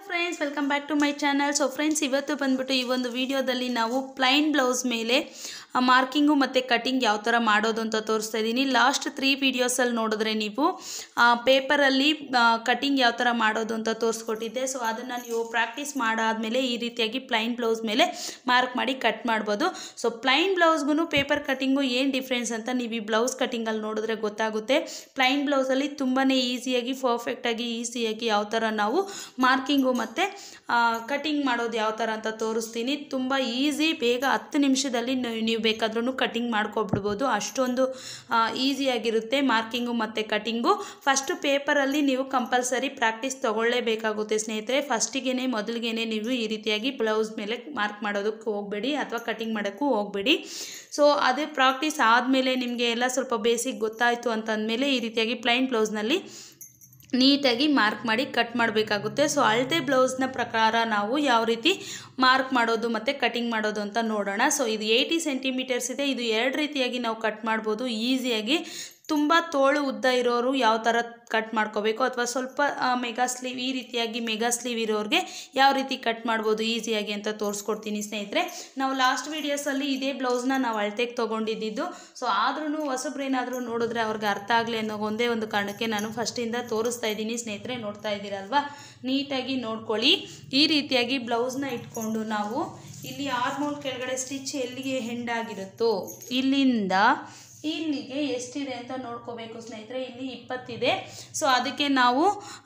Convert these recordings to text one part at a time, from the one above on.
friends welcome back to my channel so friends ಇವತ್ತು ಬಂದ್ಬಿಟ್ಟು ಈ ಒಂದು ವಿಡಿಯೋದಲ್ಲಿ ನಾವು ಪ್ಲೈನ್ ಬ್ಲೌಸ್ ಮೇಲೆ ಮಾರ್ಕಿಂಗು ಮತ್ತು ಕಟಿಂಗ್ ಯಾವ ಥರ ಮಾಡೋದು ಅಂತ ತೋರಿಸ್ತಾ ಇದ್ದೀನಿ ಲಾಸ್ಟ್ ತ್ರೀ ವೀಡಿಯೋಸಲ್ಲಿ ನೋಡಿದ್ರೆ ನೀವು ಪೇಪರಲ್ಲಿ ಕಟಿಂಗ್ ಯಾವ ಥರ ಮಾಡೋದು ಅಂತ ತೋರಿಸ್ಕೊಟ್ಟಿದ್ದೆ ಸೊ ಅದನ್ನು ನೀವು ಪ್ರಾಕ್ಟೀಸ್ ಮಾಡಾದಮೇಲೆ ಈ ರೀತಿಯಾಗಿ ಪ್ಲೈನ್ ಬ್ಲೌಸ್ ಮೇಲೆ ಮಾರ್ಕ್ ಮಾಡಿ ಕಟ್ ಮಾಡ್ಬೋದು ಸೊ ಪ್ಲೈನ್ ಬ್ಲೌಸ್ಗೂ ಪೇಪರ್ ಕಟಿಂಗು ಏನು ಡಿಫ್ರೆನ್ಸ್ ಅಂತ ನೀವು ಈ ಬ್ಲೌಸ್ ಕಟಿಂಗಲ್ಲಿ ನೋಡಿದ್ರೆ ಗೊತ್ತಾಗುತ್ತೆ ಪ್ಲೈನ್ ಬ್ಲೌಸಲ್ಲಿ ತುಂಬಾ ಈಸಿಯಾಗಿ ಪರ್ಫೆಕ್ಟಾಗಿ ಈಸಿಯಾಗಿ ಯಾವ ಥರ ನಾವು ಮಾರ್ಕಿಂಗು ಮತ್ತು ಕಟಿಂಗ್ ಮಾಡೋದು ಯಾವ ಥರ ಅಂತ ತೋರಿಸ್ತೀನಿ ತುಂಬ ಈಸಿ ಬೇಗ ಹತ್ತು ನಿಮಿಷದಲ್ಲಿ ನೀವು ಬೇಕಾದ್ರೂ ಕಟಿಂಗ್ ಮಾಡ್ಕೊಬಿಡ್ಬೋದು ಅಷ್ಟೊಂದು ಈಸಿಯಾಗಿರುತ್ತೆ ಮಾರ್ಕಿಂಗು ಮತ್ತು ಕಟಿಂಗು ಫಸ್ಟು ಪೇಪರಲ್ಲಿ ನೀವು ಕಂಪಲ್ಸರಿ ಪ್ರಾಕ್ಟೀಸ್ ತೊಗೊಳ್ಳೇಬೇಕಾಗುತ್ತೆ ಸ್ನೇಹಿತರೆ ಫಸ್ಟಿಗೆ ಮೊದಲಿಗೆ ನೀವು ಈ ರೀತಿಯಾಗಿ ಬ್ಲೌಸ್ ಮೇಲೆ ಮಾರ್ಕ್ ಮಾಡೋದಕ್ಕೆ ಹೋಗಬೇಡಿ ಅಥವಾ ಕಟಿಂಗ್ ಮಾಡೋಕ್ಕೂ ಹೋಗಬೇಡಿ ಸೊ ಅದೇ ಪ್ರಾಕ್ಟೀಸ್ ಆದಮೇಲೆ ನಿಮಗೆ ಎಲ್ಲ ಸ್ವಲ್ಪ ಬೇಸಿಕ್ ಗೊತ್ತಾಯಿತು ಅಂತಂದಮೇಲೆ ಈ ರೀತಿಯಾಗಿ ಪ್ಲೈನ್ ಬ್ಲೌಸ್ನಲ್ಲಿ ನೀಟಾಗಿ ಮಾರ್ಕ್ ಮಾಡಿ ಕಟ್ ಮಾಡಬೇಕಾಗುತ್ತೆ ಸೊ ಅಳತೆ ಬ್ಲೌಸ್ನ ಪ್ರಕಾರ ನಾವು ಯಾವ ರೀತಿ ಮಾರ್ಕ್ ಮಾಡೋದು ಮತ್ತು ಕಟಿಂಗ್ ಮಾಡೋದು ಅಂತ ನೋಡೋಣ ಸೊ ಇದು ಏಯ್ಟಿ ಸೆಂಟಿಮೀಟರ್ಸ್ ಇದೆ ಇದು ಎರಡು ರೀತಿಯಾಗಿ ನಾವು ಕಟ್ ಮಾಡ್ಬೋದು ಈಸಿಯಾಗಿ ತುಂಬ ತೋಳು ಉದ್ದ ಇರೋರು ಯಾವ ಥರ ಕಟ್ ಮಾಡ್ಕೋಬೇಕು ಅಥವಾ ಸ್ವಲ್ಪ ಮೆಗಾ ಸ್ಲೀವ್ ಈ ರೀತಿಯಾಗಿ ಮೆಗಾ ಸ್ಲೀವ್ ಇರೋರಿಗೆ ಯಾವ ರೀತಿ ಕಟ್ ಮಾಡ್ಬೋದು ಈಸಿಯಾಗಿ ಅಂತ ತೋರಿಸ್ಕೊಡ್ತೀನಿ ಸ್ನೇಹಿತರೆ ನಾವು ಲಾಸ್ಟ್ ವೀಡಿಯೋಸಲ್ಲಿ ಇದೇ ಬ್ಲೌಸ್ನ ನಾವು ಅಳತೆಗೆ ತೊಗೊಂಡಿದ್ದು ಸೊ ಆದ್ರೂ ಹೊಸಬ್ರೇನಾದರೂ ನೋಡಿದ್ರೆ ಅವ್ರಿಗೆ ಅರ್ಥ ಆಗಲಿ ಅನ್ನೋ ಒಂದೇ ಒಂದು ಕಾರಣಕ್ಕೆ ನಾನು ಫಸ್ಟಿಂದ ತೋರಿಸ್ತಾ ಇದ್ದೀನಿ ಸ್ನೇಹಿತರೆ ನೋಡ್ತಾ ಇದ್ದೀರಲ್ವಾ ನೀಟಾಗಿ ನೋಡ್ಕೊಳ್ಳಿ ಈ ರೀತಿಯಾಗಿ ಬ್ಲೌಸ್ನ ಇಟ್ಕೊಂಡು ನಾವು ಇಲ್ಲಿ ಆರ್ಮೋಲ್ ಕೆಳಗಡೆ ಸ್ಟಿಚ್ ಎಲ್ಲಿಗೆ ಹೆಂಡಾಗಿರುತ್ತೋ ಇಲ್ಲಿಂದ ಇಲ್ಲಿಗೆ ಎಷ್ಟಿದೆ ಅಂತ ನೋಡ್ಕೋಬೇಕು ಸ್ನೇಹಿತರೆ ಇಲ್ಲಿ ಇಪ್ಪತ್ತಿದೆ ಸೊ ಅದಕ್ಕೆ ನಾವು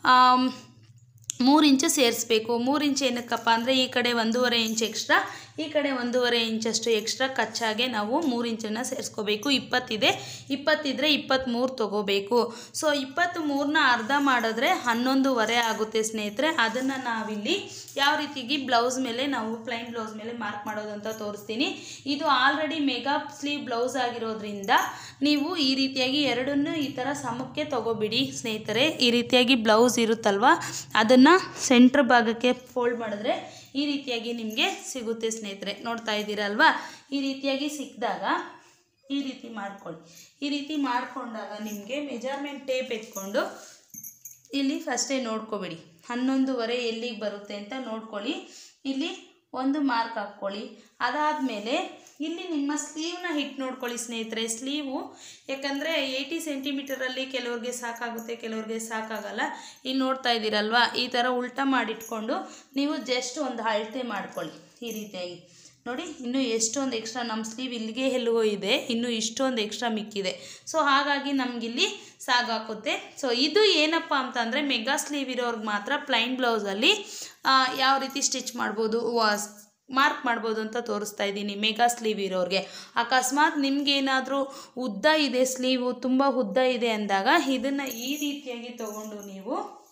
ಮೂರು ಇಂಚು ಸೇರಿಸ್ಬೇಕು ಮೂರು ಇಂಚ್ ಏನಕ್ಕಪ್ಪ ಅಂದರೆ ಈ ಕಡೆ ಒಂದೂವರೆ ಇಂಚ್ ಎಕ್ಸ್ಟ್ರಾ ಈ ಕಡೆ ಒಂದೂವರೆ ಇಂಚಷ್ಟು ಎಕ್ಸ್ಟ್ರಾ ಕಚ್ಚಾಗೆ ನಾವು ಮೂರು ಇಂಚನ್ನು ಸೇರಿಸ್ಕೋಬೇಕು ಇಪ್ಪತ್ತಿದೆ ಇಪ್ಪತ್ತಿದ್ರೆ ಇಪ್ಪತ್ತ್ಮೂರು ತೊಗೋಬೇಕು ಸೊ ಇಪ್ಪತ್ತ್ಮೂರನ್ನ ಅರ್ಧ ಮಾಡಿದ್ರೆ ಹನ್ನೊಂದುವರೆ ಆಗುತ್ತೆ ಸ್ನೇಹಿತರೆ ಅದನ್ನು ನಾವಿಲ್ಲಿ ಯಾವ ರೀತಿಗೆ ಬ್ಲೌಸ್ ಮೇಲೆ ನಾವು ಪ್ಲೈನ್ ಬ್ಲೌಸ್ ಮೇಲೆ ಮಾರ್ಕ್ ಮಾಡೋದು ಅಂತ ತೋರಿಸ್ತೀನಿ ಇದು ಆಲ್ರೆಡಿ ಮೆಗಾ ಸ್ಲೀವ್ ಬ್ಲೌಸ್ ಆಗಿರೋದ್ರಿಂದ ನೀವು ಈ ರೀತಿಯಾಗಿ ಎರಡನ್ನೂ ಈ ಥರ ಸಮಕ್ಕೆ ತೊಗೋಬಿಡಿ ಸ್ನೇಹಿತರೆ ಈ ರೀತಿಯಾಗಿ ಬ್ಲೌಸ್ ಇರುತ್ತಲ್ವ ಅದನ್ನು ಸೆಂಟ್ರ್ ಭಾಗಕ್ಕೆ ಫೋಲ್ಡ್ ಮಾಡಿದ್ರೆ ಈ ರೀತಿಯಾಗಿ ನಿಮಗೆ ಸಿಗುತ್ತೆ ಸ್ನೇಹಿತರೆ ನೋಡ್ತಾ ಇದ್ದೀರಲ್ವಾ ಈ ರೀತಿಯಾಗಿ ಸಿಕ್ಕಿದಾಗ ಈ ರೀತಿ ಮಾಡ್ಕೊಳ್ಳಿ ಈ ರೀತಿ ಮಾಡಿಕೊಂಡಾಗ ನಿಮಗೆ ಮೆಜರ್ಮೆಂಟ್ ಟೇಪ್ ಎತ್ಕೊಂಡು ಇಲ್ಲಿ ಫಸ್ಟೇ ನೋಡ್ಕೊಬೇಡಿ ಹನ್ನೊಂದುವರೆ ಎಲ್ಲಿಗೆ ಬರುತ್ತೆ ಅಂತ ನೋಡ್ಕೊಳ್ಳಿ ಇಲ್ಲಿ ಒಂದು ಮಾರ್ಕ್ ಹಾಕ್ಕೊಳ್ಳಿ ಅದಾದಮೇಲೆ ಇಲ್ಲಿ ನಿಮ್ಮ ಸ್ಲೀವ್ನ ಹಿಟ್ ನೋಡ್ಕೊಳ್ಳಿ ಸ್ನೇಹಿತರೆ ಸ್ಲೀವು ಯಾಕಂದರೆ ಏಯ್ಟಿ ಸೆಂಟಿಮೀಟರಲ್ಲಿ ಕೆಲವ್ರಿಗೆ ಸಾಕಾಗುತ್ತೆ ಕೆಲವ್ರಿಗೆ ಸಾಕಾಗಲ್ಲ ಇಲ್ಲಿ ನೋಡ್ತಾ ಇದ್ದೀರಲ್ವಾ ಈ ಥರ ಉಲ್ಟಾ ಮಾಡಿಟ್ಕೊಂಡು ನೀವು ಜಸ್ಟ್ ಒಂದು ಅಳತೆ ಮಾಡ್ಕೊಳ್ಳಿ ಈ ರೀತಿಯಾಗಿ ನೋಡಿ ಇನ್ನೂ ಎಷ್ಟೊಂದು ಎಕ್ಸ್ಟ್ರಾ ನಮ್ಮ ಸ್ಲೀವ್ ಇಲ್ಲಿಗೆ ಎಲ್ಲಿಗೋ ಇದೆ ಇನ್ನೂ ಇಷ್ಟೊಂದು ಎಕ್ಸ್ಟ್ರಾ ಮಿಕ್ಕಿದೆ ಸೊ ಹಾಗಾಗಿ ನಮಗಿಲ್ಲಿ ಸಾಗಾಕುತ್ತೆ ಸೊ ಇದು ಏನಪ್ಪ ಅಂತಂದರೆ ಮೆಗಾ ಸ್ಲೀವ್ ಇರೋರ್ಗೆ ಮಾತ್ರ ಪ್ಲೈನ್ ಬ್ಲೌಸಲ್ಲಿ ಯಾವ ರೀತಿ ಸ್ಟಿಚ್ ಮಾಡ್ಬೋದು ಮಾರ್ಕ್ ಮಾಡ್ಬೋದು ಅಂತ ತೋರಿಸ್ತಾ ಇದ್ದೀನಿ ಮೆಗಾ ಸ್ಲೀವ್ ಇರೋರಿಗೆ ಅಕಸ್ಮಾತ್ ನಿಮಗೇನಾದರೂ ಉದ್ದ ಇದೆ ಸ್ಲೀವು ತುಂಬ ಉದ್ದ ಇದೆ ಅಂದಾಗ ಇದನ್ನು ಈ ರೀತಿಯಾಗಿ ತಗೊಂಡು ನೀವು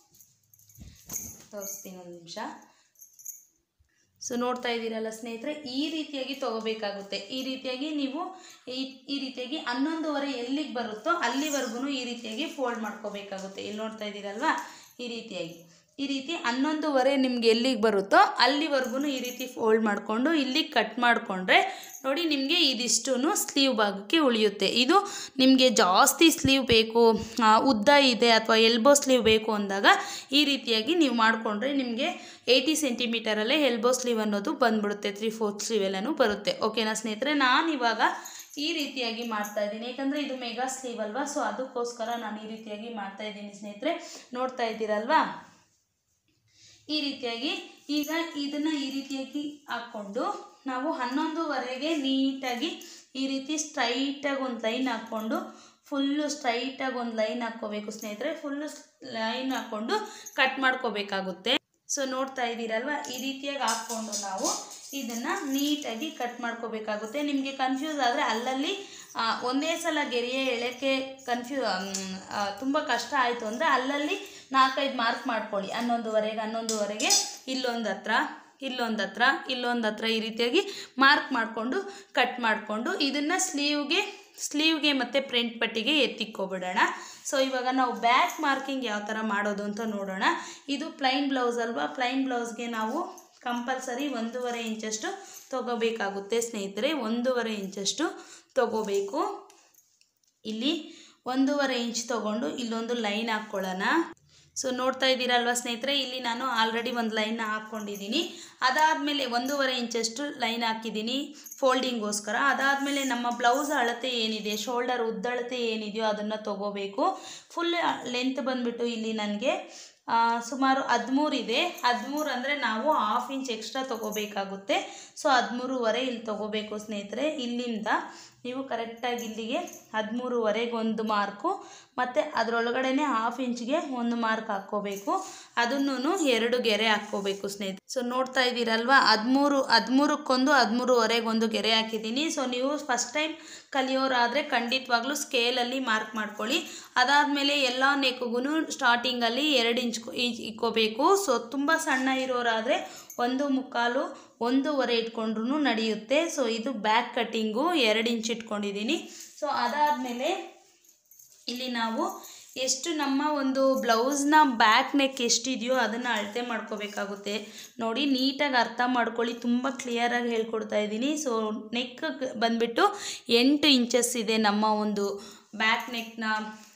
ತೋರಿಸ್ತೀನಿ ಒಂದು ನಿಮಿಷ ಸೊ ನೋಡ್ತಾ ಇದ್ದೀರಲ್ಲ ಸ್ನೇಹಿತರೆ ಈ ರೀತಿಯಾಗಿ ತೊಗೋಬೇಕಾಗುತ್ತೆ ಈ ರೀತಿಯಾಗಿ ನೀವು ಈ ಈ ರೀತಿಯಾಗಿ ಹನ್ನೊಂದುವರೆ ಎಲ್ಲಿಗೆ ಬರುತ್ತೋ ಅಲ್ಲಿವರೆಗೂ ಈ ರೀತಿಯಾಗಿ ಫೋಲ್ಡ್ ಮಾಡ್ಕೋಬೇಕಾಗುತ್ತೆ ಇಲ್ಲಿ ನೋಡ್ತಾ ಇದ್ದೀರಲ್ವಾ ಈ ರೀತಿಯಾಗಿ ಈ ರೀತಿ ಹನ್ನೊಂದುವರೆ ನಿಮ್ಗೆ ಎಲ್ಲಿಗೆ ಬರುತ್ತೋ ಅಲ್ಲಿವರೆಗೂ ಈ ರೀತಿ ಫೋಲ್ಡ್ ಮಾಡಿಕೊಂಡು ಇಲ್ಲಿ ಕಟ್ ಮಾಡಿಕೊಂಡ್ರೆ ನೋಡಿ ನಿಮಗೆ ಇದಿಷ್ಟು ಸ್ಲೀವ್ ಭಾಗಕ್ಕೆ ಉಳಿಯುತ್ತೆ ಇದು ನಿಮಗೆ ಜಾಸ್ತಿ ಸ್ಲೀವ್ ಬೇಕು ಉದ್ದ ಇದೆ ಅಥವಾ ಎಲ್ಬೋ ಸ್ಲೀವ್ ಬೇಕು ಅಂದಾಗ ಈ ರೀತಿಯಾಗಿ ನೀವು ಮಾಡಿಕೊಂಡ್ರೆ ನಿಮಗೆ ಏಯ್ಟಿ ಸೆಂಟಿಮೀಟರಲ್ಲೇ ಎಲ್ಬೋ ಸ್ಲೀವ್ ಅನ್ನೋದು ಬಂದ್ಬಿಡುತ್ತೆ ತ್ರೀ ಫೋರ್ತ್ ಸ್ಲೀವ್ ಎಲ್ಲನೂ ಬರುತ್ತೆ ಓಕೆನಾ ಸ್ನೇಹಿತರೆ ನಾನು ಇವಾಗ ಈ ರೀತಿಯಾಗಿ ಮಾಡ್ತಾ ಇದ್ದೀನಿ ಯಾಕಂದರೆ ಇದು ಮೆಗಾ ಸ್ಲೀವ್ ಅಲ್ವಾ ಸೊ ಅದಕ್ಕೋಸ್ಕರ ನಾನು ಈ ರೀತಿಯಾಗಿ ಮಾಡ್ತಾ ಇದ್ದೀನಿ ಸ್ನೇಹಿತರೆ ನೋಡ್ತಾ ಇದ್ದೀರಲ್ವಾ ಈ ರೀತಿಯಾಗಿ ಈಗ ಇದನ್ನು ಈ ರೀತಿಯಾಗಿ ಹಾಕ್ಕೊಂಡು ನಾವು ಹನ್ನೊಂದುವರೆಗೆ ನೀಟಾಗಿ ಈ ರೀತಿ ಸ್ಟ್ರೈಟಾಗಿ ಒಂದು ಲೈನ್ ಹಾಕ್ಕೊಂಡು ಫುಲ್ಲು ಸ್ಟ್ರೈಟಾಗಿ ಒಂದು ಲೈನ್ ಹಾಕ್ಕೋಬೇಕು ಸ್ನೇಹಿತರೆ ಫುಲ್ಲು ಲೈನ್ ಹಾಕ್ಕೊಂಡು ಕಟ್ ಮಾಡ್ಕೋಬೇಕಾಗುತ್ತೆ ಸೊ ನೋಡ್ತಾ ಇದ್ದೀರಲ್ವ ಈ ರೀತಿಯಾಗಿ ಹಾಕ್ಕೊಂಡು ನಾವು ಇದನ್ನು ನೀಟಾಗಿ ಕಟ್ ಮಾಡ್ಕೋಬೇಕಾಗುತ್ತೆ ನಿಮಗೆ ಕನ್ಫ್ಯೂಸ್ ಆದರೆ ಅಲ್ಲಲ್ಲಿ ಒಂದೇ ಸಲ ಗೆರೆಯ ಎಳೆಕ್ಕೆ ಕನ್ಫ್ಯೂ ತುಂಬ ಕಷ್ಟ ಆಯಿತು ಅಂದರೆ ಅಲ್ಲಲ್ಲಿ ನಾಲ್ಕೈದು ಮಾರ್ಕ್ ಮಾಡ್ಕೊಳ್ಳಿ ಹನ್ನೊಂದುವರೆಗೆ ಹನ್ನೊಂದುವರೆಗೆ ಇಲ್ಲೊಂದು ಹತ್ರ ಇಲ್ಲೊಂದು ಹತ್ರ ಇಲ್ಲೊಂದು ಹತ್ರ ಈ ರೀತಿಯಾಗಿ ಮಾರ್ಕ್ ಮಾಡಿಕೊಂಡು ಕಟ್ ಮಾಡಿಕೊಂಡು ಇದನ್ನು ಸ್ಲೀವ್ಗೆ ಸ್ಲೀವ್ಗೆ ಮತ್ತು ಪ್ರಿಂಟ್ ಪಟ್ಟಿಗೆ ಎತ್ತಿಕ್ಕೊಬಿಡೋಣ ಸೊ ಇವಾಗ ನಾವು ಬ್ಯಾಕ್ ಮಾರ್ಕಿಂಗ್ ಯಾವ ಥರ ಮಾಡೋದು ಅಂತ ನೋಡೋಣ ಇದು ಪ್ಲೈನ್ ಬ್ಲೌಸ್ ಅಲ್ವಾ ಪ್ಲೈನ್ ಬ್ಲೌಸ್ಗೆ ನಾವು ಕಂಪಲ್ಸರಿ ಒಂದೂವರೆ ಇಂಚಷ್ಟು ತೊಗೋಬೇಕಾಗುತ್ತೆ ಸ್ನೇಹಿತರೆ ಒಂದೂವರೆ ಇಂಚಷ್ಟು ತೊಗೋಬೇಕು ಇಲ್ಲಿ ಒಂದೂವರೆ ಇಂಚ್ ತೊಗೊಂಡು ಇಲ್ಲೊಂದು ಲೈನ್ ಹಾಕ್ಕೊಳ್ಳೋಣ ಸೊ ನೋಡ್ತಾ ಇದ್ದೀರಲ್ವ ಸ್ನೇಹಿತರೆ ಇಲ್ಲಿ ನಾನು ಆಲ್ರೆಡಿ ಒಂದು ಲೈನ್ ಹಾಕ್ಕೊಂಡಿದ್ದೀನಿ ಅದಾದಮೇಲೆ ಒಂದೂವರೆ ಇಂಚಷ್ಟು ಲೈನ್ ಹಾಕಿದ್ದೀನಿ ಫೋಲ್ಡಿಂಗೋಸ್ಕರ ಅದಾದಮೇಲೆ ನಮ್ಮ ಬ್ಲೌಸ್ ಅಳತೆ ಏನಿದೆ ಶೋಲ್ಡರ್ ಉದ್ದಳತೆ ಏನಿದೆಯೋ ಅದನ್ನು ತಗೋಬೇಕು ಫುಲ್ ಲೆಂತ್ ಬಂದುಬಿಟ್ಟು ಇಲ್ಲಿ ನನಗೆ ಆ, ಸುಮಾರು ಹದಿಮೂರು ಇದೆ ಹದಿಮೂರು ಅಂದರೆ ನಾವು ಹಾಫ್ ಇಂಚ್ ಎಕ್ಸ್ಟ್ರಾ ತೊಗೋಬೇಕಾಗುತ್ತೆ ಸೊ ಹದಿಮೂರುವರೆ ಇಲ್ಲಿ ತೊಗೋಬೇಕು ಸ್ನೇಹಿತರೆ ಇಲ್ಲಿಂದ ನೀವು ಕರೆಕ್ಟಾಗಿ ಇಲ್ಲಿಗೆ ಹದಿಮೂರುವರೆಗೆ ಒಂದು ಮಾರ್ಕು ಮತ್ತು ಅದರೊಳಗಡೆನೆ ಹಾಫ್ ಇಂಚ್ಗೆ ಒಂದು ಮಾರ್ಕ್ ಹಾಕ್ಕೋಬೇಕು ಅದನ್ನು ಎರಡು ಗೆರೆ ಹಾಕ್ಕೋಬೇಕು ಸ್ನೇಹಿತರೆ ಸೊ ನೋಡ್ತಾ ಇದ್ದೀರಲ್ವಾ ಹದಿಮೂರು ಹದಿಮೂರಕ್ಕೊಂದು ಹದಿಮೂರುವರೆಗೆ ಒಂದು ಗೆರೆ ಹಾಕಿದ್ದೀನಿ ಸೊ ನೀವು ಫಸ್ಟ್ ಟೈಮ್ ಕಲಿಯೋರಾದರೆ ಖಂಡಿತವಾಗ್ಲೂ ಸ್ಕೇಲಲ್ಲಿ ಮಾರ್ಕ್ ಮಾಡ್ಕೊಳ್ಳಿ ಅದಾದಮೇಲೆ ಎಲ್ಲ ನೆಕ್ಗೂ ಸ್ಟಾರ್ಟಿಂಗಲ್ಲಿ ಎರಡು ಇಂಚ್ ಇಕ್ಕೋಬೇಕು ಸೊ ತುಂಬ ಸಣ್ಣ ಇರೋರಾದರೆ ಒಂದು ಮುಕ್ಕಾಲು ಒಂದೂವರೆ ಇಟ್ಕೊಂಡ್ರೂ ನಡೆಯುತ್ತೆ ಸೊ ಇದು ಬ್ಯಾಕ್ ಕಟ್ಟಿಂಗು ಎರಡು ಇಂಚ್ ಇಟ್ಕೊಂಡಿದ್ದೀನಿ ಸೊ ಅದಾದಮೇಲೆ ಇಲ್ಲಿ ನಾವು ಎಷ್ಟು ನಮ್ಮ ಒಂದು ಬ್ಲೌಸ್ನ ಬ್ಯಾಕ್ ನೆಕ್ ಎಷ್ಟಿದೆಯೋ ಅದನ್ನು ಅಳತೆ ಮಾಡ್ಕೋಬೇಕಾಗುತ್ತೆ ನೋಡಿ ನೀಟಾಗಿ ಅರ್ಥ ಮಾಡ್ಕೊಳ್ಳಿ ತುಂಬ ಕ್ಲಿಯರಾಗಿ ಹೇಳ್ಕೊಡ್ತಾ ಇದ್ದೀನಿ ಸೊ ನೆಕ್ ಬಂದುಬಿಟ್ಟು ಎಂಟು ಇಂಚಸ್ ಇದೆ ನಮ್ಮ ಒಂದು ಬ್ಯಾಕ್ ನೆಕ್ನ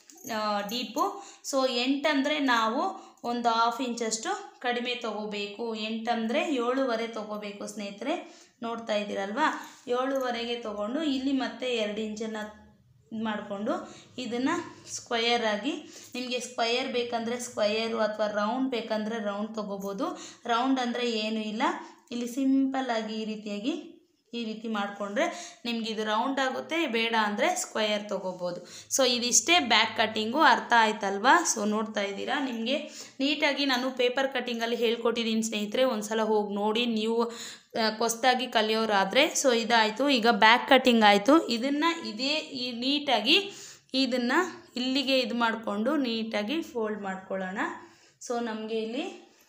ಡೀಪು ಸೊ ಎಂಟಂದರೆ ನಾವು ಒಂದು ಹಾಫ್ ಇಂಚಷ್ಟು ಕಡಿಮೆ ತೊಗೋಬೇಕು ಎಂಟಂದರೆ ಏಳುವರೆ ತೊಗೋಬೇಕು ಸ್ನೇಹಿತರೆ ನೋಡ್ತಾ ಇದ್ದೀರಲ್ವಾ ಏಳುವರೆಗೆ ತೊಗೊಂಡು ಇಲ್ಲಿ ಮತ್ತೆ ಎರಡು ಇಂಚನ್ನು ಇದು ಮಾಡಿಕೊಂಡು ಇದನ್ನು ಸ್ಕ್ವಯರ್ ಆಗಿ ನಿಮಗೆ ಸ್ಕ್ವಯರ್ ಬೇಕಂದರೆ ಸ್ಕ್ವಯರು ಅಥವಾ ರೌಂಡ್ ಬೇಕಂದರೆ ರೌಂಡ್ ತೊಗೋಬೋದು ರೌಂಡ್ ಅಂದರೆ ಏನೂ ಇಲ್ಲ ಇಲ್ಲಿ ಸಿಂಪಲ್ಲಾಗಿ ಈ ರೀತಿಯಾಗಿ ಈ ರೀತಿ ಮಾಡಿಕೊಂಡ್ರೆ ನಿಮ್ಗೆ ಇದು ರೌಂಡ್ ಆಗುತ್ತೆ ಬೇಡ ಅಂದರೆ ಸ್ಕ್ವಯರ್ ತೊಗೋಬೋದು ಸೊ ಇದಿಷ್ಟೇ ಬ್ಯಾಕ್ ಕಟ್ಟಿಂಗು ಅರ್ಥ ಆಯ್ತಲ್ವಾ ಸೊ ನೋಡ್ತಾ ಇದ್ದೀರಾ ನಿಮಗೆ ನೀಟಾಗಿ ನಾನು ಪೇಪರ್ ಕಟ್ಟಿಂಗಲ್ಲಿ ಹೇಳ್ಕೊಟ್ಟಿದ್ದೀನಿ ಸ್ನೇಹಿತರೆ ಒಂದ್ಸಲ ಹೋಗಿ ನೋಡಿ ನೀವು ಹೊಸ್ದಾಗಿ ಕಲಿಯೋರಾದರೆ ಸೊ ಇದಾಯಿತು ಈಗ ಬ್ಯಾಕ್ ಕಟ್ಟಿಂಗ್ ಆಯಿತು ಇದನ್ನು ಇದೇ ಈ ನೀಟಾಗಿ ಇದನ್ನು ಇಲ್ಲಿಗೆ ಇದು ಮಾಡಿಕೊಂಡು ನೀಟಾಗಿ ಫೋಲ್ಡ್ ಮಾಡ್ಕೊಳ್ಳೋಣ ಸೊ ನಮಗೆ ಇಲ್ಲಿ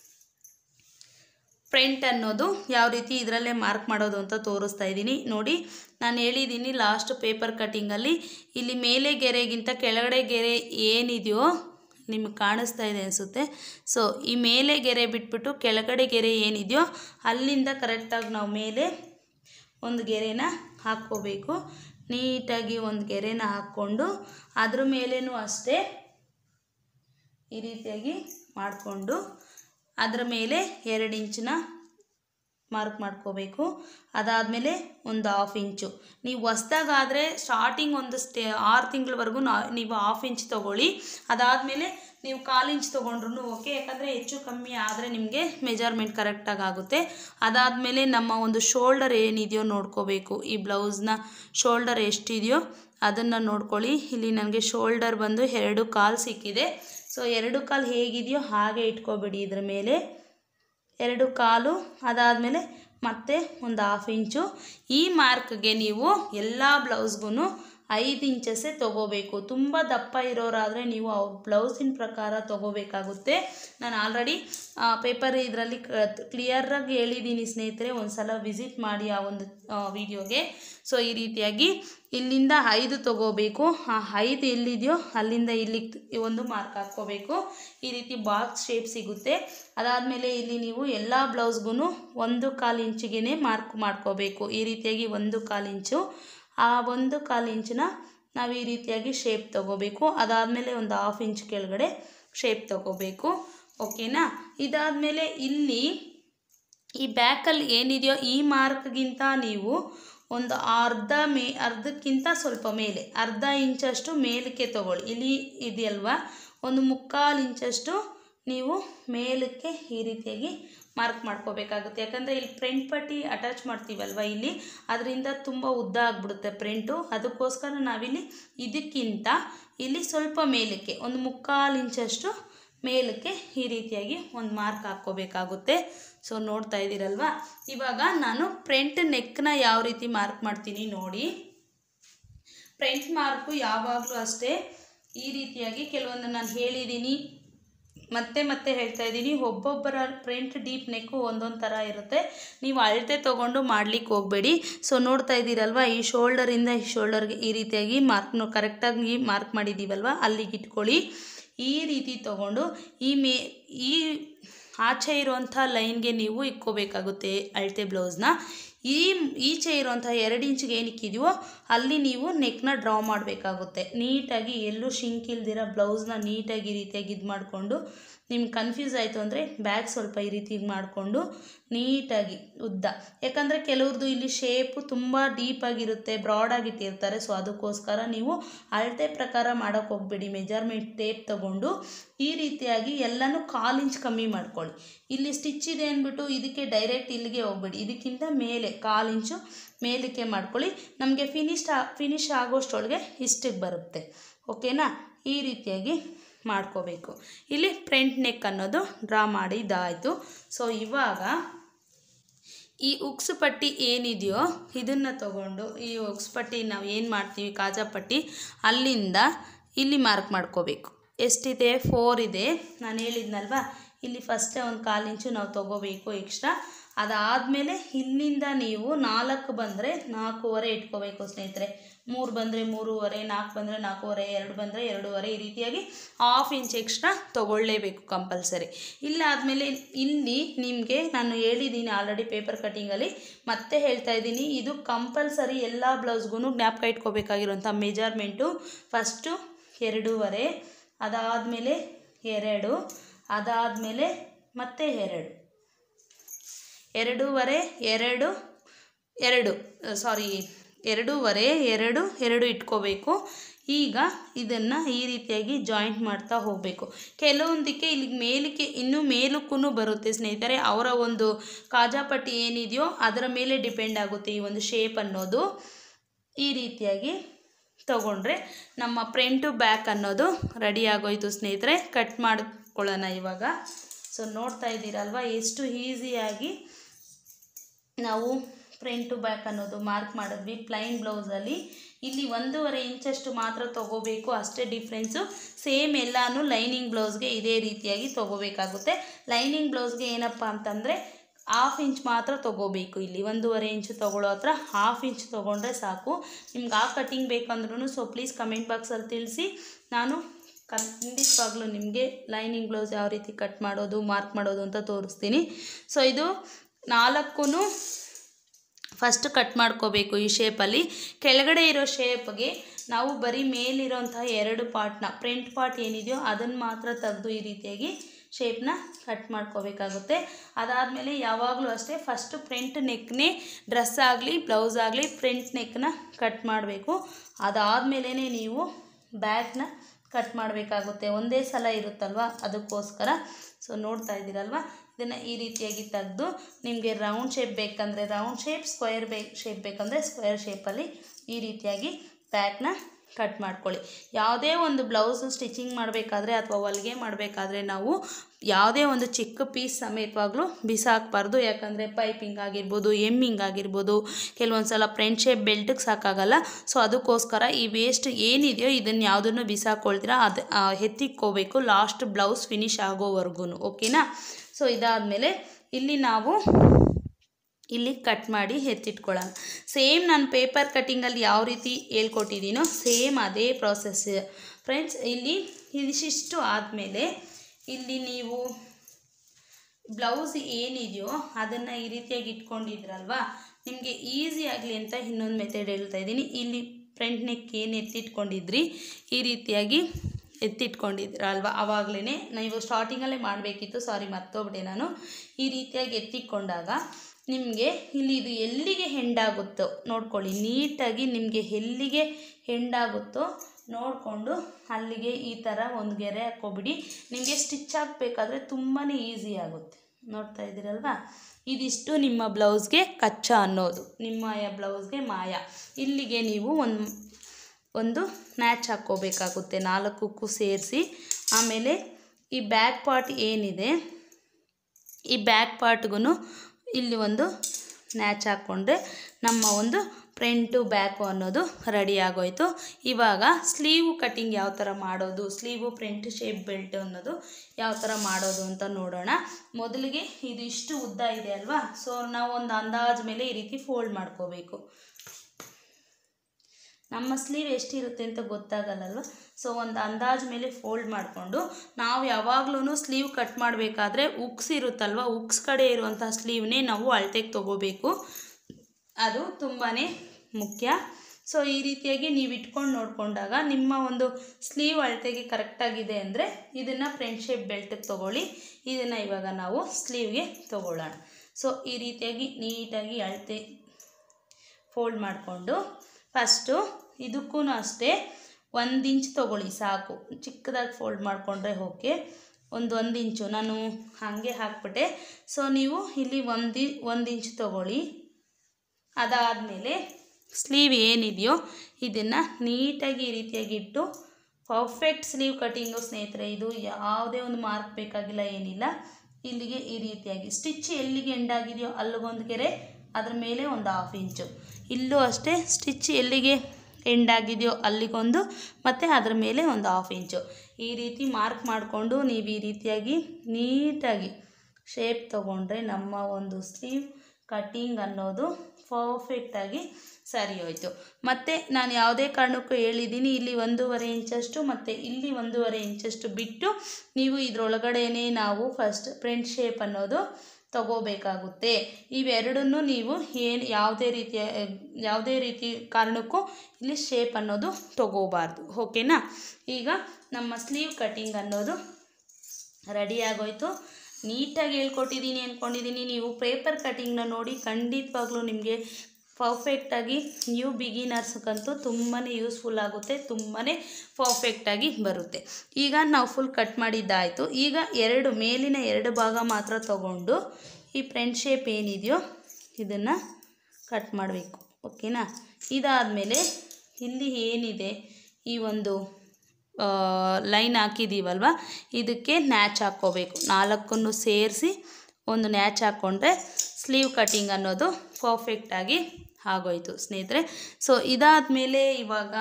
ಫ್ರಂಟ್ ಅನ್ನೋದು ಯಾವ ರೀತಿ ಇದರಲ್ಲೇ ಮಾರ್ಕ್ ಮಾಡೋದು ಅಂತ ತೋರಿಸ್ತಾ ಇದ್ದೀನಿ ನೋಡಿ ನಾನು ಹೇಳಿದ್ದೀನಿ ಲಾಸ್ಟ್ ಪೇಪರ್ ಕಟ್ಟಿಂಗಲ್ಲಿ ಇಲ್ಲಿ ಮೇಲೆ ಗೆರೆಗಿಂತ ಕೆಳಗಡೆ ಗೆರೆ ಏನಿದೆಯೋ ನಿಮಗೆ ಕಾಣಿಸ್ತಾ ಇದೆ ಅನಿಸುತ್ತೆ ಸೊ ಈ ಮೇಲೆ ಗೆರೆ ಬಿಟ್ಬಿಟ್ಟು ಕೆಳಗಡೆ ಗೆರೆ ಏನಿದೆಯೋ ಅಲ್ಲಿಂದ ಕರೆಕ್ಟಾಗಿ ನಾವು ಮೇಲೆ ಒಂದು ಗೆರೆನ ಹಾಕ್ಕೋಬೇಕು ನೀಟಾಗಿ ಒಂದು ಗೆರೆನ ಹಾಕ್ಕೊಂಡು ಅದ್ರ ಮೇಲೇನೂ ಅಷ್ಟೇ ಈ ರೀತಿಯಾಗಿ ಮಾಡಿಕೊಂಡು ಅದರ ಮೇಲೆ ಎರಡು ಇಂಚನ್ನ ಮಾರ್ಕ್ ಮಾಡ್ಕೋಬೇಕು ಅದಾದಮೇಲೆ ಒಂದು ಹಾಫ್ ಇಂಚು ನೀವು ಹೊಸ್ದಾಗಾದರೆ ಸ್ಟಾರ್ಟಿಂಗ್ ಒಂದು ಸ್ಟೇ ಆರು ತಿಂಗಳವರೆಗೂ ನಾ ನೀವು ಹಾಫ್ ಇಂಚ್ ತೊಗೊಳ್ಳಿ ಅದಾದಮೇಲೆ ನೀವು ಕಾಲು ಇಂಚ್ ತೊಗೊಂಡ್ರು ಓಕೆ ಯಾಕಂದರೆ ಹೆಚ್ಚು ಕಮ್ಮಿ ಆದರೆ ನಿಮಗೆ ಮೆಜರ್ಮೆಂಟ್ ಕರೆಕ್ಟಾಗಿ ಆಗುತ್ತೆ ಅದಾದಮೇಲೆ ನಮ್ಮ ಒಂದು ಶೋಲ್ಡರ್ ಏನಿದೆಯೋ ನೋಡ್ಕೋಬೇಕು ಈ ಬ್ಲೌಸ್ನ ಶೋಲ್ಡರ್ ಎಷ್ಟಿದೆಯೋ ಅದನ್ನು ನೋಡ್ಕೊಳ್ಳಿ ಇಲ್ಲಿ ನನಗೆ ಶೋಲ್ಡರ್ ಬಂದು ಎರಡು ಕಾಲು ಸಿಕ್ಕಿದೆ ಸೊ ಎರಡು ಕಾಲು ಹೇಗಿದೆಯೋ ಹಾಗೆ ಇಟ್ಕೊಬಿಡಿ ಇದ್ರ ಮೇಲೆ ಎರಡು ಕಾಲು ಅದಾದಮೇಲೆ ಮತ್ತೆ ಒಂದು ಹಾಫ್ ಇಂಚು ಈ ಮಾರ್ಕ್ಗೆ ನೀವು ಎಲ್ಲ ಬ್ಲೌಸ್ಗೂ ಐದು ಇಂಚಸ್ಸೇ ತೊಗೋಬೇಕು ತುಂಬ ದಪ್ಪ ಇರೋರಾದರೆ ನೀವು ಅವ್ರ ಬ್ಲೌಸಿನ ಪ್ರಕಾರ ತೊಗೋಬೇಕಾಗುತ್ತೆ ನಾನು ಆಲ್ರೆಡಿ ಪೇಪರ್ ಇದರಲ್ಲಿ ಕ್ಲಿಯರಾಗಿ ಹೇಳಿದ್ದೀನಿ ಸ್ನೇಹಿತರೆ ಒಂದು ಸಲ ವಿಸಿಟ್ ಮಾಡಿ ಆ ಒಂದು ವಿಡಿಯೋಗೆ ಸೊ ಈ ರೀತಿಯಾಗಿ ಇಲ್ಲಿಂದ ಐದು ತೊಗೋಬೇಕು ಆ ಐದು ಎಲ್ಲಿದೆಯೋ ಅಲ್ಲಿಂದ ಇಲ್ಲಿಗೆ ಒಂದು ಮಾರ್ಕ್ ಹಾಕ್ಕೋಬೇಕು ಈ ರೀತಿ ಬಾಕ್ಸ್ ಶೇಪ್ ಸಿಗುತ್ತೆ ಅದಾದಮೇಲೆ ಇಲ್ಲಿ ನೀವು ಎಲ್ಲ ಬ್ಲೌಸ್ಗೂ ಒಂದು ಕಾಲು ಇಂಚಿಗೆ ಮಾರ್ಕ್ ಮಾಡ್ಕೋಬೇಕು ಈ ರೀತಿಯಾಗಿ ಒಂದು ಕಾಲು ಇಂಚು ಆ ಒಂದು ಕಾಲು ಇಂಚನ್ನ ನಾವು ಈ ರೀತಿಯಾಗಿ ಶೇಪ್ ತೊಗೋಬೇಕು ಅದಾದಮೇಲೆ ಒಂದು ಹಾಫ್ ಇಂಚ್ ಕೆಳಗಡೆ ಶೇಪ್ ತೊಗೋಬೇಕು ಓಕೆನಾ ಇದಾದಮೇಲೆ ಇಲ್ಲಿ ಈ ಬ್ಯಾಕಲ್ಲಿ ಏನಿದೆಯೋ ಈ ಮಾರ್ಕ್ಗಿಂತ ನೀವು ಒಂದು ಅರ್ಧ ಮೇ ಅರ್ಧಕ್ಕಿಂತ ಸ್ವಲ್ಪ ಮೇಲೆ ಅರ್ಧ ಇಂಚಷ್ಟು ಮೇಲಕ್ಕೆ ತಗೊಳ್ಳಿ ಇಲ್ಲಿ ಇದೆಯಲ್ವಾ ಒಂದು ಮುಕ್ಕಾಲು ಇಂಚಷ್ಟು ನೀವು ಮೇಲಕ್ಕೆ ಈ ರೀತಿಯಾಗಿ ಮಾರ್ಕ್ ಮಾಡ್ಕೋಬೇಕಾಗುತ್ತೆ ಯಾಕಂದರೆ ಇಲ್ಲಿ ಫ್ರಂಟ್ ಪಟ್ಟಿ ಅಟ್ಯಾಚ್ ಮಾಡ್ತೀವಲ್ವ ಇಲ್ಲಿ ಅದರಿಂದ ತುಂಬ ಉದ್ದ ಆಗಿಬಿಡುತ್ತೆ ಪ್ರಿಂಟು ಅದಕ್ಕೋಸ್ಕರ ನಾವಿಲ್ಲಿ ಇದಕ್ಕಿಂತ ಇಲ್ಲಿ ಸ್ವಲ್ಪ ಮೇಲಕ್ಕೆ ಒಂದು ಮುಕ್ಕಾಲು ಇಂಚಷ್ಟು ಮೇಲಕ್ಕೆ ಈ ರೀತಿಯಾಗಿ ಒಂದು ಮಾರ್ಕ್ ಹಾಕ್ಕೋಬೇಕಾಗುತ್ತೆ ಸೊ ನೋಡ್ತಾ ಇದ್ದೀರಲ್ವಾ ಇವಾಗ ನಾನು ಫ್ರಂಟ್ ನೆಕ್ನ ಯಾವ ರೀತಿ ಮಾರ್ಕ್ ಮಾಡ್ತೀನಿ ನೋಡಿ ಫ್ರಂಟ್ ಮಾರ್ಕು ಯಾವಾಗಲೂ ಅಷ್ಟೇ ಈ ರೀತಿಯಾಗಿ ಕೆಲವೊಂದು ನಾನು ಹೇಳಿದ್ದೀನಿ ಮತ್ತೆ ಮತ್ತೆ ಹೇಳ್ತಾ ಇದ್ದೀನಿ ಒಬ್ಬೊಬ್ಬರ ಫ್ರಂಟ್ ಡೀಪ್ ನೆಕ್ಕು ಒಂದೊಂದು ಥರ ಇರುತ್ತೆ ನೀವು ಅಳತೆ ತೊಗೊಂಡು ಮಾಡ್ಲಿಕ್ಕೆ ಹೋಗಬೇಡಿ ಸೊ ನೋಡ್ತಾ ಇದ್ದೀರಲ್ವ ಈ ಶೋಲ್ಡರಿಂದ ಈ ಶೋಲ್ಡರ್ಗೆ ಈ ರೀತಿಯಾಗಿ ಮಾರ್ಕ್ನು ಕರೆಕ್ಟಾಗಿ ಮಾರ್ಕ್ ಮಾಡಿದ್ದೀವಲ್ವ ಅಲ್ಲಿಗೆ ಇಟ್ಕೊಳ್ಳಿ ಈ ರೀತಿ ತೊಗೊಂಡು ಈ ಮೇ ಈ ಆಚೆ ಇರುವಂಥ ಲೈನ್ಗೆ ನೀವು ಇಕ್ಕೋಬೇಕಾಗುತ್ತೆ ಅಳತೆ ಬ್ಲೌಸ್ನ ಈ ಈಚೆ ಇರುವಂತಹ ಎರಡು ಇಂಚಿಗೆ ಏನಕ್ಕಿದೆಯೋ ಅಲ್ಲಿ ನೀವು ನೆಕ್ನ ಡ್ರಾ ಮಾಡಬೇಕಾಗುತ್ತೆ ನೀಟಾಗಿ ಎಲ್ಲೂ ಶಿಂಕ್ ಇಲ್ದಿರ ಬ್ಲೌಸ್ನ ನೀಟಾಗಿ ಈ ರೀತಿಯಾಗಿ ಇದು ಮಾಡಿಕೊಂಡು ನಿಮ್ಗೆ ಕನ್ಫ್ಯೂಸ್ ಆಯಿತು ಅಂದರೆ ಬ್ಯಾಗ್ ಸ್ವಲ್ಪ ಈ ರೀತಿ ಮಾಡಿಕೊಂಡು ನೀಟಾಗಿ ಉದ್ದ ಯಾಕಂದರೆ ಕೆಲವ್ರದ್ದು ಇಲ್ಲಿ ಶೇಪು ತುಂಬ ಡೀಪಾಗಿರುತ್ತೆ ಬ್ರಾಡಾಗಿ ಇಟ್ಟಿರ್ತಾರೆ ಸೊ ಅದಕ್ಕೋಸ್ಕರ ನೀವು ಅಳತೆ ಪ್ರಕಾರ ಮಾಡೋಕ್ಕೆ ಹೋಗ್ಬೇಡಿ ಮೆಜರ್ಮೆಂಟ್ ಟೇಪ್ ತಗೊಂಡು ಈ ರೀತಿಯಾಗಿ ಎಲ್ಲನೂ ಕಾಲು ಇಂಚ್ ಕಮ್ಮಿ ಮಾಡ್ಕೊಳ್ಳಿ ಇಲ್ಲಿ ಸ್ಟಿಚ್ ಇದೆ ಅಂದ್ಬಿಟ್ಟು ಇದಕ್ಕೆ ಡೈರೆಕ್ಟ್ ಇಲ್ಲಿಗೆ ಹೋಗ್ಬೇಡಿ ಇದಕ್ಕಿಂತ ಮೇಲೆ ಕಾಲು ಇಂಚು ಮೇಲಕ್ಕೆ ಮಾಡ್ಕೊಳ್ಳಿ ನಮಗೆ ಫಿನಿಶ್ ಫಿನಿಶ್ ಆಗೋಷ್ಟೊಳಗೆ ಇಷ್ಟಕ್ಕೆ ಬರುತ್ತೆ ಓಕೆನಾ ಈ ರೀತಿಯಾಗಿ ಮಾಡ್ಕೋಬೇಕು ಇಲ್ಲಿ ಫ್ರಂಟ್ ನೆಕ್ ಅನ್ನೋದು ಡ್ರಾ ಮಾಡಿದ್ದಾಯಿತು ಸೊ ಇವಾಗ ಈ ಉಕ್ಸು ಪಟ್ಟಿ ಏನಿದೆಯೋ ಇದನ್ನು ತಗೊಂಡು ಈ ಉಕ್ಸ್ ಪಟ್ಟಿ ನಾವು ಏನು ಮಾಡ್ತೀವಿ ಕಾಜಾ ಪಟ್ಟಿ ಅಲ್ಲಿಂದ ಇಲ್ಲಿ ಮಾರ್ಕ್ ಮಾಡ್ಕೋಬೇಕು ಎಷ್ಟಿದೆ ಫೋರ್ ಇದೆ ನಾನು ಹೇಳಿದ್ನಲ್ವಾ ಇಲ್ಲಿ ಫಸ್ಟೇ ಒಂದು ಕಾಲು ಇಂಚು ನಾವು ತೊಗೋಬೇಕು ಎಕ್ಸ್ಟ್ರಾ ಅದಾದಮೇಲೆ ಇಲ್ಲಿಂದ ನೀವು ನಾಲ್ಕು ಬಂದರೆ ನಾಲ್ಕೂವರೆ ಇಟ್ಕೋಬೇಕು ಸ್ನೇಹಿತರೆ ಮೂರು ಬಂದರೆ ಮೂರುವರೆ ನಾಲ್ಕು ಬಂದರೆ ನಾಲ್ಕೂವರೆ ಎರಡು ಬಂದರೆ ಎರಡೂವರೆ ಈ ರೀತಿಯಾಗಿ ಹಾಫ್ ಇಂಚ್ ಎಕ್ಸ್ಟ್ರಾ ತೊಗೊಳ್ಳೇಬೇಕು ಕಂಪಲ್ಸರಿ ಇಲ್ಲಾದಮೇಲೆ ಇಲ್ಲಿ ನಿಮಗೆ ನಾನು ಹೇಳಿದ್ದೀನಿ ಆಲ್ರೆಡಿ ಪೇಪರ್ ಕಟ್ಟಿಂಗಲ್ಲಿ ಮತ್ತೆ ಹೇಳ್ತಾ ಇದ್ದೀನಿ ಇದು ಕಂಪಲ್ಸರಿ ಎಲ್ಲ ಬ್ಲೌಸ್ಗೂ ಜ್ಞಾಪಕ ಇಟ್ಕೋಬೇಕಾಗಿರುವಂಥ ಮೆಜರ್ಮೆಂಟು ಫಸ್ಟು ಎರಡೂವರೆ ಅದಾದಮೇಲೆ ಎರಡು ಅದಾದಮೇಲೆ ಮತ್ತೆ ಎರಡು ಎರಡೂವರೆ ಎರಡು ಎರಡು ಸಾರಿ ಎರಡೂವರೆ ಎರಡು ಎರಡು ಇಟ್ಕೋಬೇಕು ಈಗ ಇದನ್ನು ಈ ರೀತಿಯಾಗಿ ಜಾಯಿಂಟ್ ಮಾಡ್ತಾ ಹೋಗಬೇಕು ಕೆಲವೊಂದಕ್ಕೆ ಇಲ್ಲಿಗೆ ಮೇಲಕ್ಕೆ ಇನ್ನೂ ಮೇಲಕ್ಕೂ ಬರುತ್ತೆ ಸ್ನೇಹಿತರೆ ಅವರ ಒಂದು ಕಾಜಾಪಟ್ಟಿ ಏನಿದೆಯೋ ಅದರ ಮೇಲೆ ಡಿಪೆಂಡ್ ಆಗುತ್ತೆ ಈ ಒಂದು ಶೇಪ್ ಅನ್ನೋದು ಈ ರೀತಿಯಾಗಿ ತಗೊಂಡ್ರೆ ನಮ್ಮ ಫ್ರಂಟು ಬ್ಯಾಕ್ ಅನ್ನೋದು ರೆಡಿ ಆಗೋಯ್ತು ಸ್ನೇಹಿತರೆ ಕಟ್ ಮಾಡ್ಕೊಳ್ಳೋಣ ಇವಾಗ ಸೊ ನೋಡ್ತಾ ಇದ್ದೀರಲ್ವ ಎಷ್ಟು ಈಸಿಯಾಗಿ ನಾವು ಫ್ರಂಟ್ ಟು ಬ್ಯಾಕ್ ಅನ್ನೋದು ಮಾರ್ಕ್ ಮಾಡಿದ್ವಿ ಪ್ಲೈನ್ ಬ್ಲೌಸಲ್ಲಿ ಇಲ್ಲಿ ಒಂದೂವರೆ ಇಂಚಷ್ಟು ಮಾತ್ರ ತೊಗೋಬೇಕು ಅಷ್ಟೇ ಡಿಫ್ರೆನ್ಸು ಸೇಮ್ ಎಲ್ಲಾನು ಲೈನಿಂಗ್ ಬ್ಲೌಸ್ಗೆ ಇದೇ ರೀತಿಯಾಗಿ ತೊಗೋಬೇಕಾಗುತ್ತೆ ಲೈನಿಂಗ್ ಬ್ಲೌಸ್ಗೆ ಏನಪ್ಪ ಅಂತಂದರೆ ಹಾಫ್ ಇಂಚ್ ಮಾತ್ರ ತೊಗೋಬೇಕು ಇಲ್ಲಿ ಒಂದೂವರೆ ಇಂಚು ತೊಗೊಳ್ಳೋ ಹತ್ರ ಹಾಫ್ ಇಂಚ್ ತೊಗೊಂಡ್ರೆ ಸಾಕು ನಿಮ್ಗೆ ಆ ಕಟ್ಟಿಂಗ್ ಬೇಕಂದ್ರೂ ಸೊ ಪ್ಲೀಸ್ ಕಮೆಂಟ್ ಬಾಕ್ಸಲ್ಲಿ ತಿಳಿಸಿ ನಾನು ಖಂಡಿತವಾಗ್ಲೂ ನಿಮಗೆ ಲೈನಿಂಗ್ ಬ್ಲೌಸ್ ಯಾವ ರೀತಿ ಕಟ್ ಮಾಡೋದು ಮಾರ್ಕ್ ಮಾಡೋದು ಅಂತ ತೋರಿಸ್ತೀನಿ ಸೊ ಇದು ನಾಲ್ಕು ಫಸ್ಟ್ ಕಟ್ ಮಾಡ್ಕೋಬೇಕು ಈ ಶೇಪಲ್ಲಿ ಕೆಳಗಡೆ ಇರೋ ಶೇಪ್ಗೆ ನಾವು ಬರೀ ಮೇಲಿರೋಂತಹ ಎರಡು ಪಾರ್ಟ್ನ ಫ್ರಂಟ್ ಪಾರ್ಟ್ ಏನಿದೆಯೋ ಅದನ್ನು ಮಾತ್ರ ತೆಗೆದು ಈ ರೀತಿಯಾಗಿ ಶೇಪ್ನ ಕಟ್ ಮಾಡ್ಕೋಬೇಕಾಗುತ್ತೆ ಅದಾದಮೇಲೆ ಯಾವಾಗಲೂ ಅಷ್ಟೇ ಫಸ್ಟು ಫ್ರಂಟ್ ನೆಕ್ನೇ ಡ್ರೆಸ್ ಆಗಲಿ ಬ್ಲೌಸ್ ಆಗಲಿ ಫ್ರಂಟ್ ನೆಕ್ನ ಕಟ್ ಮಾಡಬೇಕು ಅದಾದಮೇಲೆ ನೀವು ಬ್ಯಾಕ್ನ ಕಟ್ ಮಾಡಬೇಕಾಗುತ್ತೆ ಒಂದೇ ಸಲ ಇರುತ್ತಲ್ವ ಅದಕ್ಕೋಸ್ಕರ ಸೊ ನೋಡ್ತಾ ಇದ್ದೀರಲ್ವ ಇದನ್ನು ಈ ರೀತಿಯಾಗಿ ತೆಗೆದು ನಿಮಗೆ ರೌಂಡ್ ಶೇಪ್ ಬೇಕಂದರೆ ರೌಂಡ್ ಶೇಪ್ ಸ್ಕ್ವೇರ್ ಬೇ ಶೇಪ್ ಬೇಕಂದರೆ ಸ್ಕ್ವೇರ್ ಶೇಪಲ್ಲಿ ಈ ರೀತಿಯಾಗಿ ಬ್ಯಾಕ್ನ ಕಟ್ ಮಾಡ್ಕೊಳ್ಳಿ ಯಾವುದೇ ಒಂದು ಬ್ಲೌಸು ಸ್ಟಿಚಿಂಗ್ ಮಾಡಬೇಕಾದ್ರೆ ಅಥವಾ ಹೊಲಿಗೆ ಮಾಡಬೇಕಾದ್ರೆ ನಾವು ಯಾವುದೇ ಒಂದು ಚಿಕ್ಕ ಪೀಸ್ ಸಮೇತವಾಗ್ಲೂ ಬಿಸಾಕಬಾರ್ದು ಯಾಕಂದರೆ ಪೈಪಿಂಗ್ ಆಗಿರ್ಬೋದು ಎಮ್ಮಿಂಗ್ ಆಗಿರ್ಬೋದು ಕೆಲವೊಂದು ಸಲ ಫ್ರಂಟ್ ಶೇಪ್ ಬೆಲ್ಟಿಗೆ ಸಾಕಾಗಲ್ಲ ಸೊ ಅದಕ್ಕೋಸ್ಕರ ಈ ವೇಸ್ಟ್ ಏನಿದೆಯೋ ಇದನ್ನು ಯಾವುದನ್ನು ಬಿಸಾಕೊಳ್ತೀರಾ ಅದು ಎತ್ತಿಕ್ಕೋಬೇಕು ಲಾಸ್ಟ್ ಬ್ಲೌಸ್ ಫಿನಿಶ್ ಆಗೋವರೆಗೂ ಓಕೆನಾ ಸೊ ಇದಾದಮೇಲೆ ಇಲ್ಲಿ ನಾವು ಇಲ್ಲಿ ಕಟ್ ಮಾಡಿ ಎತ್ತಿಟ್ಕೊಳ್ಳೋಣ ಸೇಮ್ ನಾನು ಪೇಪರ್ ಕಟ್ಟಿಂಗಲ್ಲಿ ಯಾವ ರೀತಿ ಹೇಳ್ಕೊಟ್ಟಿದ್ದೀನೋ ಸೇಮ್ ಅದೇ ಪ್ರಾಸೆಸ್ ಫ್ರೆಂಡ್ಸ್ ಇಲ್ಲಿ ಇದಿಷ್ಟು ಆದಮೇಲೆ ಇಲ್ಲಿ ನೀವು ಬ್ಲೌಸ್ ಏನಿದೆಯೋ ಅದನ್ನು ಈ ರೀತಿಯಾಗಿ ಇಟ್ಕೊಂಡಿದ್ರಲ್ವಾ ನಿಮಗೆ ಈಸಿ ಆಗಲಿ ಅಂತ ಇನ್ನೊಂದು ಮೆಥಡ್ ಹೇಳ್ತಾ ಇದ್ದೀನಿ ಇಲ್ಲಿ ಫ್ರಂಟ್ ನೆಕ್ ಏನು ಎತ್ತಿಟ್ಕೊಂಡಿದ್ರಿ ಈ ರೀತಿಯಾಗಿ ಎತ್ತಿಟ್ಕೊಂಡಿದ್ರಲ್ವ ಆವಾಗಲೇ ನೀವು ಸ್ಟಾರ್ಟಿಂಗಲ್ಲೇ ಮಾಡಬೇಕಿತ್ತು ಸಾರಿ ಮರ್ತೋಗ್ಬಿಟ್ಟೆ ನಾನು ಈ ರೀತಿಯಾಗಿ ಎತ್ತಿಟ್ಕೊಂಡಾಗ ನಿಮಗೆ ಇಲ್ಲಿ ಇದು ಎಲ್ಲಿಗೆ ಹೆಂಡಾಗುತ್ತೋ ನೋಡ್ಕೊಳ್ಳಿ ನೀಟಾಗಿ ನಿಮಗೆ ಎಲ್ಲಿಗೆ ಹೆಂಡಾಗುತ್ತೋ ನೋಡಿಕೊಂಡು ಅಲ್ಲಿಗೆ ಈ ಥರ ಒಂದು ಗೆರೆ ಹಾಕ್ಕೊಬಿಡಿ ನಿಮಗೆ ಸ್ಟಿಚ್ ಹಾಕಬೇಕಾದ್ರೆ ತುಂಬಾ ಈಸಿ ಆಗುತ್ತೆ ನೋಡ್ತಾ ಇದ್ದೀರಲ್ವಾ ಇದಿಷ್ಟು ನಿಮ್ಮ ಬ್ಲೌಸ್ಗೆ ಕಚ್ಚಾ ಅನ್ನೋದು ನಿಮ್ಮ ಬ್ಲೌಸ್ಗೆ ಮಾಯ ಇಲ್ಲಿಗೆ ನೀವು ಒಂದು ಒಂದು ಮ್ಯಾಚ್ ಹಾಕ್ಕೋಬೇಕಾಗುತ್ತೆ ನಾಲ್ಕಕ್ಕೂ ಸೇರಿಸಿ ಆಮೇಲೆ ಈ ಬ್ಯಾಕ್ ಪಾರ್ಟ್ ಏನಿದೆ ಈ ಬ್ಯಾಕ್ ಪಾರ್ಟ್ಗೂ ಇಲ್ಲಿ ಒಂದು ನ್ಯಾಚ್ ಹಾಕ್ಕೊಂಡ್ರೆ ನಮ್ಮ ಒಂದು ಫ್ರಂಟು ಬ್ಯಾಕು ಅನ್ನೋದು ರೆಡಿ ಆಗೋಯ್ತು ಇವಾಗ ಸ್ಲೀವು ಕಟ್ಟಿಂಗ್ ಯಾವ ಥರ ಮಾಡೋದು ಸ್ಲೀವು ಫ್ರಂಟ್ ಶೇಪ್ ಬೆಲ್ಟ್ ಅನ್ನೋದು ಯಾವ ಥರ ಮಾಡೋದು ಅಂತ ನೋಡೋಣ ಮೊದಲಿಗೆ ಇದು ಇಷ್ಟು ಉದ್ದ ಇದೆ ಅಲ್ವಾ ಸೊ ನಾವು ಒಂದು ಅಂದಾಜು ಮೇಲೆ ಈ ರೀತಿ ಫೋಲ್ಡ್ ಮಾಡ್ಕೋಬೇಕು ನಮ್ಮ ಸ್ಲೀವ್ ಎಷ್ಟಿರುತ್ತೆ ಅಂತ ಗೊತ್ತಾಗಲ್ಲಲ್ವ ಸೊ ಒಂದು ಅಂದಾಜು ಮೇಲೆ ಫೋಲ್ಡ್ ಮಾಡಿಕೊಂಡು ನಾವು ಯಾವಾಗ್ಲೂ ಸ್ಲೀವ್ ಕಟ್ ಮಾಡಬೇಕಾದ್ರೆ ಉಕ್ಸ್ ಇರುತ್ತಲ್ವ ಉಕ್ಸ್ ಕಡೆ ಇರುವಂಥ ಸ್ಲೀವ್ನೇ ನಾವು ಅಳತೆಗೆ ತೊಗೋಬೇಕು ಅದು ತುಂಬಾ ಮುಖ್ಯ ಸೊ ಈ ರೀತಿಯಾಗಿ ನೀವು ಇಟ್ಕೊಂಡು ನೋಡಿಕೊಂಡಾಗ ನಿಮ್ಮ ಒಂದು ಸ್ಲೀವ್ ಅಳತೆಗೆ ಕರೆಕ್ಟಾಗಿದೆ ಅಂದರೆ ಇದನ್ನು ಫ್ರಂಟ್ ಶೇಪ್ ಬೆಲ್ಟಿಗೆ ತೊಗೊಳ್ಳಿ ಇದನ್ನು ಇವಾಗ ನಾವು ಸ್ಲೀವ್ಗೆ ತೊಗೊಳ್ಳೋಣ ಸೊ ಈ ರೀತಿಯಾಗಿ ನೀಟಾಗಿ ಅಳತೆ ಫೋಲ್ಡ್ ಮಾಡಿಕೊಂಡು ಫಸ್ಟು ಇದಕ್ಕೂ ಅಷ್ಟೇ ಒಂದು ಇಂಚ್ ತೊಗೊಳ್ಳಿ ಸಾಕು ಚಿಕ್ಕದಾಗಿ ಫೋಲ್ಡ್ ಮಾಡಿಕೊಂಡ್ರೆ ಓಕೆ ಒಂದು ಒಂದು ಇಂಚು ನಾನು ಹಾಗೆ ಹಾಕ್ಬಿಟ್ಟೆ ಸೊ ನೀವು ಇಲ್ಲಿ ಒಂದು ಒಂದು ಇಂಚ್ ತೊಗೊಳ್ಳಿ ಅದಾದಮೇಲೆ ಸ್ಲೀವ್ ಏನಿದೆಯೋ ಇದನ್ನು ನೀಟಾಗಿ ಈ ರೀತಿಯಾಗಿ ಇಟ್ಟು ಪರ್ಫೆಕ್ಟ್ ಸ್ಲೀವ್ ಕಟಿಂಗು ಸ್ನೇಹಿತರೆ ಇದು ಯಾವುದೇ ಒಂದು ಮಾರ್ಕ್ ಬೇಕಾಗಿಲ್ಲ ಏನಿಲ್ಲ ಇಲ್ಲಿಗೆ ಈ ರೀತಿಯಾಗಿ ಸ್ಟಿಚ್ ಎಲ್ಲಿಗೆ ಎಂಡಾಗಿದೆಯೋ ಅಲ್ಲಿಗೊಂದು ಗೆರೆ ಅದ್ರ ಮೇಲೆ ಒಂದು ಹಾಫ್ ಇಂಚು ಇಲ್ಲೂ ಅಷ್ಟೇ ಸ್ಟಿಚ್ ಎಲ್ಲಿಗೆ ಎಂಡಾಗಿದೆಯೋ ಅಲ್ಲಿಗೊಂದು ಮತ್ತು ಅದ್ರ ಮೇಲೆ ಒಂದು ಹಾಫ್ ಇಂಚು ಈ ರೀತಿ ಮಾರ್ಕ್ ಮಾಡಿಕೊಂಡು ನೀವು ಈ ರೀತಿಯಾಗಿ ನೀಟಾಗಿ ಶೇಪ್ ತೊಗೊಂಡ್ರೆ ನಮ್ಮ ಒಂದು ಸ್ಲೀವ್ ಕಟ್ಟಿಂಗ್ ಅನ್ನೋದು ಪರ್ಫೆಕ್ಟಾಗಿ ಸರಿ ಹೋಯ್ತು ಮತ್ತು ನಾನು ಯಾವುದೇ ಕಾರಣಕ್ಕೂ ಹೇಳಿದ್ದೀನಿ ಇಲ್ಲಿ ಒಂದೂವರೆ ಇಂಚಷ್ಟು ಮತ್ತು ಇಲ್ಲಿ ಒಂದೂವರೆ ಇಂಚಷ್ಟು ಬಿಟ್ಟು ನೀವು ಇದರೊಳಗಡೆನೇ ನಾವು ಫಸ್ಟ್ ಫ್ರಂಟ್ ಶೇಪ್ ಅನ್ನೋದು ತಗೋಬೇಕಾಗುತ್ತೆ ಇವೆರಡನ್ನೂ ನೀವು ಏನು ಯಾವುದೇ ರೀತಿಯ ಯಾವುದೇ ರೀತಿ ಕಾರಣಕ್ಕೂ ಇಲ್ಲಿ ಶೇಪ್ ಅನ್ನೋದು ತಗೋಬಾರ್ದು ಓಕೆನಾ ಈಗ ನಮ್ಮ ಸ್ಲೀವ್ ಕಟ್ಟಿಂಗ್ ಅನ್ನೋದು ರೆಡಿ ಆಗೋಯ್ತು ನೀಟಾಗಿ ಹೇಳ್ಕೊಟ್ಟಿದ್ದೀನಿ ಅಂದ್ಕೊಂಡಿದ್ದೀನಿ ನೀವು ಪೇಪರ್ ಕಟ್ಟಿಂಗ್ನ ನೋಡಿ ಖಂಡಿತವಾಗ್ಲೂ ನಿಮಗೆ ಪರ್ಫೆಕ್ಟಾಗಿ ನ್ಯೂ ಬಿಗಿನರ್ಸ್ಗಂತೂ ತುಂಬಾ ಯೂಸ್ಫುಲ್ ಆಗುತ್ತೆ ತುಂಬಾ ಪರ್ಫೆಕ್ಟಾಗಿ ಬರುತ್ತೆ ಈಗ ನಾವು ಫುಲ್ ಕಟ್ ಮಾಡಿದ್ದಾಯಿತು ಈಗ ಎರಡು ಮೇಲಿನ ಎರಡು ಭಾಗ ಮಾತ್ರ ತಗೊಂಡು ಈ ಫ್ರಂಟ್ ಶೇಪ್ ಏನಿದೆಯೋ ಇದನ್ನು ಕಟ್ ಮಾಡಬೇಕು ಓಕೆನಾ ಇದಾದಮೇಲೆ ಇಲ್ಲಿ ಏನಿದೆ ಈ ಒಂದು ಲೈನ್ ಹಾಕಿದ್ದೀವಲ್ವ ಇದಕ್ಕೆ ನ್ಯಾಚ್ ಹಾಕ್ಕೋಬೇಕು ನಾಲ್ಕನ್ನು ಸೇರಿಸಿ ಒಂದು ನ್ಯಾಚ್ ಹಾಕ್ಕೊಂಡ್ರೆ ಸ್ಲೀವ್ ಕಟ್ಟಿಂಗ್ ಅನ್ನೋದು ಪರ್ಫೆಕ್ಟಾಗಿ ಆಗೋಯ್ತು ಸ್ನೇಹಿತರೆ ಸೊ ಇದಾದಮೇಲೆ ಇವಾಗ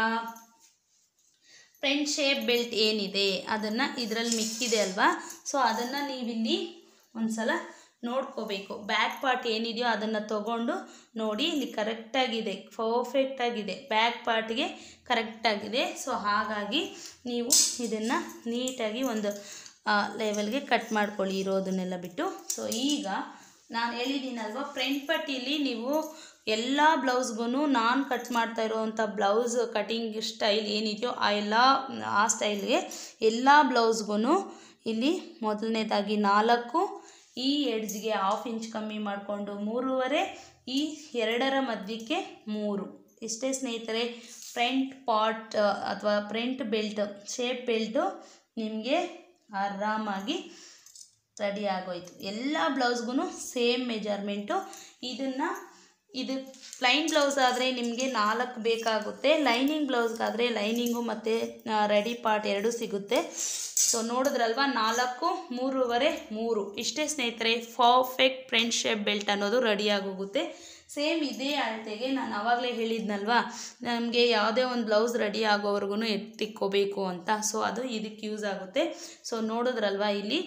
ಫ್ರಂಟ್ ಶೇಪ್ ಬೆಲ್ಟ್ ಏನಿದೆ ಅದನ್ನು ಇದರಲ್ಲಿ ಮಿಕ್ಕಿದೆ ಅಲ್ವಾ ಸೊ ಅದನ್ನು ನೀವಿಲ್ಲಿ ಒಂದು ಸಲ ನೋಡ್ಕೋಬೇಕು ಬ್ಯಾಕ್ ಪಾರ್ಟ್ ಏನಿದೆಯೋ ಅದನ್ನು ತಗೊಂಡು ನೋಡಿ ಇಲ್ಲಿ ಕರೆಕ್ಟಾಗಿದೆ ಪರ್ಫೆಕ್ಟಾಗಿದೆ ಬ್ಯಾಕ್ ಪಾರ್ಟ್ಗೆ ಕರೆಕ್ಟಾಗಿದೆ ಸೊ ಹಾಗಾಗಿ ನೀವು ಇದನ್ನು ನೀಟಾಗಿ ಒಂದು ಲೆವೆಲ್ಗೆ ಕಟ್ ಮಾಡ್ಕೊಳ್ಳಿ ಇರೋದನ್ನೆಲ್ಲ ಬಿಟ್ಟು ಸೊ ಈಗ ನಾನು ಹೇಳಿದ್ದೀನಲ್ವ ಫ್ರಂಟ್ ಪಟ್ಟಿಲಿ ನೀವು ಎಲ್ಲ ಬ್ಲೌಸ್ಗೂ ನಾನು ಕಟ್ ಮಾಡ್ತಾ ಇರೋವಂಥ ಬ್ಲೌಸ್ ಕಟಿಂಗ್ ಸ್ಟೈಲ್ ಏನಿದೆಯೋ ಆ ಎಲ್ಲ ಆ ಸ್ಟೈಲ್ಗೆ ಎಲ್ಲ ಬ್ಲೌಸ್ಗೂ ಇಲ್ಲಿ ಮೊದಲನೇದಾಗಿ ನಾಲ್ಕು ಈ ಎಡ್ಜ್ಗೆ ಹಾಫ್ ಇಂಚ್ ಕಮ್ಮಿ ಮಾಡಿಕೊಂಡು ಮೂರುವರೆ ಈ ಎರಡರ ಮಧ್ಯಕ್ಕೆ ಮೂರು ಇಷ್ಟೇ ಸ್ನೇಹಿತರೆ ಫ್ರಂಟ್ ಪಾಟ್ ಅಥವಾ ಫ್ರಂಟ್ ಬೆಲ್ಟ್ ಶೇಪ್ ಬೆಲ್ಟು ನಿಮಗೆ ಆರಾಮಾಗಿ ರೆಡಿ ಆಗೋಯ್ತು ಎಲ್ಲ ಬ್ಲೌಸ್ಗೂ ಸೇಮ್ ಮೆಜರ್ಮೆಂಟು ಇದನ್ನು ಇದು ಪ್ಲೈನ್ ಬ್ಲೌಸ್ ಆದರೆ ನಿಮಗೆ ನಾಲ್ಕು ಬೇಕಾಗುತ್ತೆ ಲೈನಿಂಗ್ ಬ್ಲೌಸ್ಗಾದರೆ ಲೈನಿಂಗು ಮತ್ತು ರೆಡಿ ಪಾರ್ಟ್ ಎರಡೂ ಸಿಗುತ್ತೆ ಸೊ ನೋಡಿದ್ರಲ್ವ ನಾಲ್ಕು ಮೂರುವರೆ ಮೂರು ಇಷ್ಟೇ ಸ್ನೇಹಿತರೆ ಪರ್ಫೆಕ್ಟ್ ಫ್ರಂಟ್ ಶೇಪ್ ಬೆಲ್ಟ್ ಅನ್ನೋದು ರೆಡಿಯಾಗೋಗುತ್ತೆ ಸೇಮ್ ಇದೇ ಅಳತೆಗೆ ನಾನು ಆವಾಗಲೇ ಹೇಳಿದ್ನಲ್ವಾ ನಮಗೆ ಯಾವುದೇ ಒಂದು ಬ್ಲೌಸ್ ರೆಡಿ ಆಗೋವರೆಗೂ ಎತ್ತಿಕ್ಕೋಬೇಕು ಅಂತ ಸೊ ಅದು ಇದಕ್ಕೆ ಯೂಸ್ ಆಗುತ್ತೆ ಸೊ ನೋಡಿದ್ರಲ್ವಾ ಇಲ್ಲಿ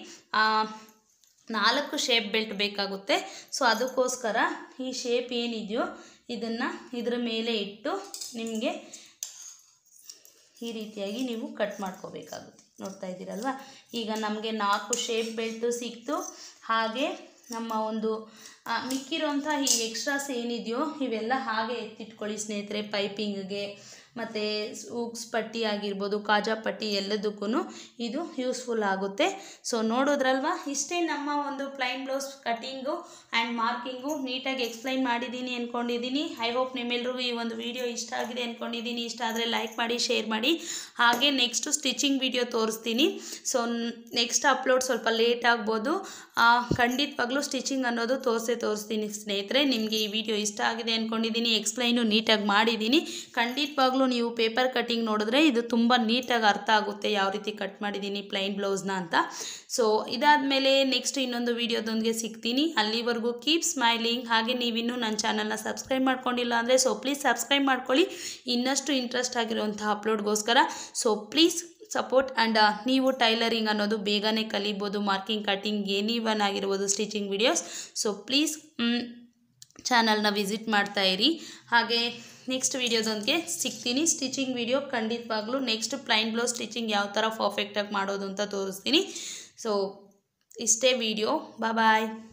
ನಾಲ್ಕು ಶೇಪ್ ಬೆಲ್ಟ್ ಬೇಕಾಗುತ್ತೆ ಸೊ ಅದಕ್ಕೋಸ್ಕರ ಈ ಶೇಪ್ ಏನಿದೆಯೋ ಇದನ್ನು ಇದ್ರ ಮೇಲೆ ಇಟ್ಟು ನಿಮಗೆ ಈ ರೀತಿಯಾಗಿ ನೀವು ಕಟ್ ಮಾಡ್ಕೋಬೇಕಾಗುತ್ತೆ ನೋಡ್ತಾ ಇದ್ದೀರಲ್ವ ಈಗ ನಮಗೆ ನಾಲ್ಕು ಶೇಪ್ ಬೆಲ್ಟು ಸಿಕ್ತು ಹಾಗೆ ನಮ್ಮ ಒಂದು ಮಿಕ್ಕಿರೋಂಥ ಈ ಎಕ್ಸ್ಟ್ರಾಸ್ ಏನಿದೆಯೋ ಇವೆಲ್ಲ ಹಾಗೆ ಎತ್ತಿಟ್ಕೊಳ್ಳಿ ಸ್ನೇಹಿತರೆ ಪೈಪಿಂಗ್ಗೆ ಮತ್ತು ಉಕ್ಸ್ ಪಟ್ಟಿ ಆಗಿರ್ಬೋದು ಕಾಜಾ ಪಟ್ಟಿ ಎಲ್ಲದಕ್ಕೂ ಇದು ಯೂಸ್ಫುಲ್ ಆಗುತ್ತೆ ಸೊ ನೋಡೋದ್ರಲ್ವ ಇಷ್ಟೇ ನಮ್ಮ ಒಂದು plain blouse cutting and marking ನೀಟಾಗಿ ಎಕ್ಸ್ಪ್ಲೈನ್ ಮಾಡಿದ್ದೀನಿ ಅಂದ್ಕೊಂಡಿದ್ದೀನಿ ಐ ಹೋಪ್ ನಿಮ್ಮೆಲ್ರಿಗೂ ಈ ಒಂದು ವಿಡಿಯೋ ಇಷ್ಟ ಆಗಿದೆ ಅಂದ್ಕೊಂಡಿದ್ದೀನಿ ಇಷ್ಟ ಆದರೆ ಲೈಕ್ ಮಾಡಿ ಶೇರ್ ಮಾಡಿ ಹಾಗೆ ನೆಕ್ಸ್ಟು ಸ್ಟಿಚಿಂಗ್ ವಿಡಿಯೋ ತೋರಿಸ್ತೀನಿ ಸೊ ನೆಕ್ಸ್ಟ್ ಅಪ್ಲೋಡ್ ಸ್ವಲ್ಪ ಲೇಟ್ ಆಗ್ಬೋದು ಖಂಡಿತವಾಗ್ಲೂ ಸ್ಟಿಚಿಂಗ್ ಅನ್ನೋದು ತೋರಿಸೇ ತೋರಿಸ್ತೀನಿ ಸ್ನೇಹಿತರೆ ನಿಮಗೆ ಈ ವಿಡಿಯೋ ಇಷ್ಟ ಆಗಿದೆ ಅಂದ್ಕೊಂಡಿದ್ದೀನಿ ಎಕ್ಸ್ಪ್ಲೈನು ನೀಟಾಗಿ ಮಾಡಿದ್ದೀನಿ ಖಂಡಿತವಾಗ್ಲೂ ನೀವು ಪೇಪರ್ ಕಟ್ಟಿಂಗ್ ನೋಡಿದ್ರೆ ಇದು ತುಂಬ ನೀಟಾಗಿ ಅರ್ಥ ಆಗುತ್ತೆ ಯಾವ ರೀತಿ ಕಟ್ ಮಾಡಿದ್ದೀನಿ ಪ್ಲೈನ್ ಬ್ಲೌಸ್ನ ಅಂತ ಸೊ ಇದಾದಮೇಲೆ ನೆಕ್ಸ್ಟ್ ಇನ್ನೊಂದು ವಿಡಿಯೋದೊಂದಿಗೆ ಸಿಗ್ತೀನಿ ಅಲ್ಲಿವರೆಗೂ ಕೀಪ್ ಸ್ಮೈಲಿಂಗ್ ಹಾಗೆ ನೀವಿನ್ನೂ ನನ್ನ ಚಾನಲ್ನ ಸಬ್ಸ್ಕ್ರೈಬ್ ಮಾಡ್ಕೊಂಡಿಲ್ಲ ಅಂದರೆ ಸೊ ಪ್ಲೀಸ್ ಸಬ್ಸ್ಕ್ರೈಬ್ ಮಾಡ್ಕೊಳ್ಳಿ ಇನ್ನಷ್ಟು ಇಂಟ್ರೆಸ್ಟ್ ಆಗಿರುವಂಥ ಅಪ್ಲೋಡ್ಗೋಸ್ಕರ ಸೊ ಪ್ಲೀಸ್ ಸಪೋರ್ಟ್ ಆ್ಯಂಡ್ ನೀವು ಟೈಲರಿಂಗ್ ಅನ್ನೋದು ಬೇಗನೆ ಕಲಿಬೋದು ಮಾರ್ಕಿಂಗ್ ಕಟ್ಟಿಂಗ್ ಎನಿವನ್ ಆಗಿರ್ಬೋದು ಸ್ಟಿಚಿಂಗ್ ವಿಡಿಯೋಸ್ ಸೊ ಪ್ಲೀಸ್ ಚಾನಲ್ನ ವಿಸಿಟ್ ಮಾಡ್ತಾ ಇರಿ ಹಾಗೆ ನೆಕ್ಸ್ಟ್ ವಿಡಿಯೋದೊಂದಿಗೆ ಸಿಗ್ತೀನಿ ಸ್ಟಿಚಿಂಗ್ ವಿಡಿಯೋ ಖಂಡಿತವಾಗ್ಲೂ ನೆಕ್ಸ್ಟ್ ಪ್ಲೈನ್ ಬ್ಲೌಸ್ ಸ್ಟಿಚಿಂಗ್ ಯಾವ ಥರ ಪರ್ಫೆಕ್ಟಾಗಿ ಮಾಡೋದು ಅಂತ ತೋರಿಸ್ತೀನಿ ಸೊ ಇಷ್ಟೇ ವಿಡಿಯೋ ಬಾಯ್